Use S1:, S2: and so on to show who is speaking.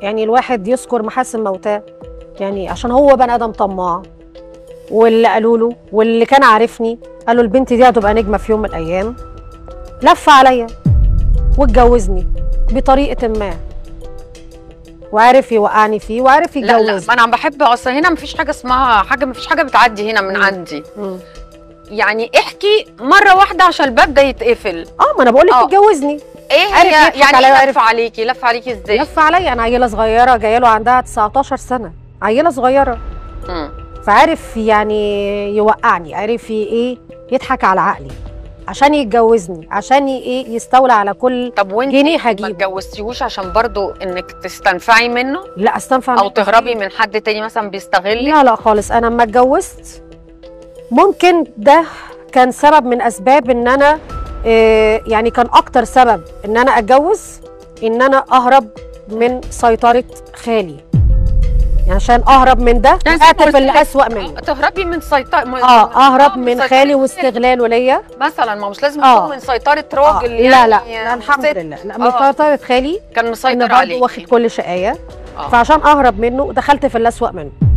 S1: يعني الواحد يذكر محاسن موتاه يعني عشان هو بني ادم طماع واللي قالوا له واللي كان عارفني قالوا البنت دي هتبقى نجمه في يوم من الايام لف عليا واتجوزني بطريقه ما وعرف يوقعني فيه وعرف
S2: لا لا
S1: يتجوزني
S2: ما انا بحب اصل هنا مفيش حاجه اسمها حاجه مفيش حاجه بتعدي هنا من
S1: مم.
S2: عندي
S1: مم.
S2: يعني احكي مره واحده عشان الباب ده يتقفل
S1: اه ما انا بقول لك
S2: آه.
S1: اتجوزني
S2: ايه
S1: عرف
S2: هي
S1: يضحك
S2: يعني
S1: عليا
S2: ايه
S1: وعرف-
S2: لف عليكي لف عليكي ازاي
S1: لف عليا انا عيله صغيره جايه له عندها 19 سنه عيله صغيره
S2: مم.
S1: فعرف يعني يوقعني عرف ي- ايه يضحك على عقلي عشان يتجوزني عشان ي- ايه يستولى على كل
S2: طب وانت
S1: جنيه
S2: ما
S1: هجيبه
S2: اتجوزتيهوش عشان برضو انك تستنفعي منه
S1: لا استنفع
S2: او
S1: منه.
S2: تهربي من حد تاني مثلا بيستغلك
S1: لا لا خالص انا لما اتجوزت ممكن ده كان سبب من اسباب ان انا إيه يعني كان اكتر سبب ان انا اتجوز ان انا اهرب من سيطره خالي يعني عشان اهرب من ده
S2: يعني زي ما
S1: اقتل
S2: قلت
S1: اللي
S2: لك،
S1: اسوأ منه
S2: تهربي من سيطره
S1: اه اهرب من خالي واستغلاله ليا
S2: مثلا ما هو مش لازم
S1: آه.
S2: يكون من سيطره
S1: آه
S2: راجل
S1: لا
S2: يعني
S1: لا, لا الحمد
S2: ست
S1: لله لا من
S2: آه.
S1: سيطره خالي
S2: كان
S1: انه
S2: مسيطر
S1: برضه
S2: عليك
S1: واخد كل شقايه
S2: آه.
S1: فعشان اهرب منه دخلت في الاسوأ منه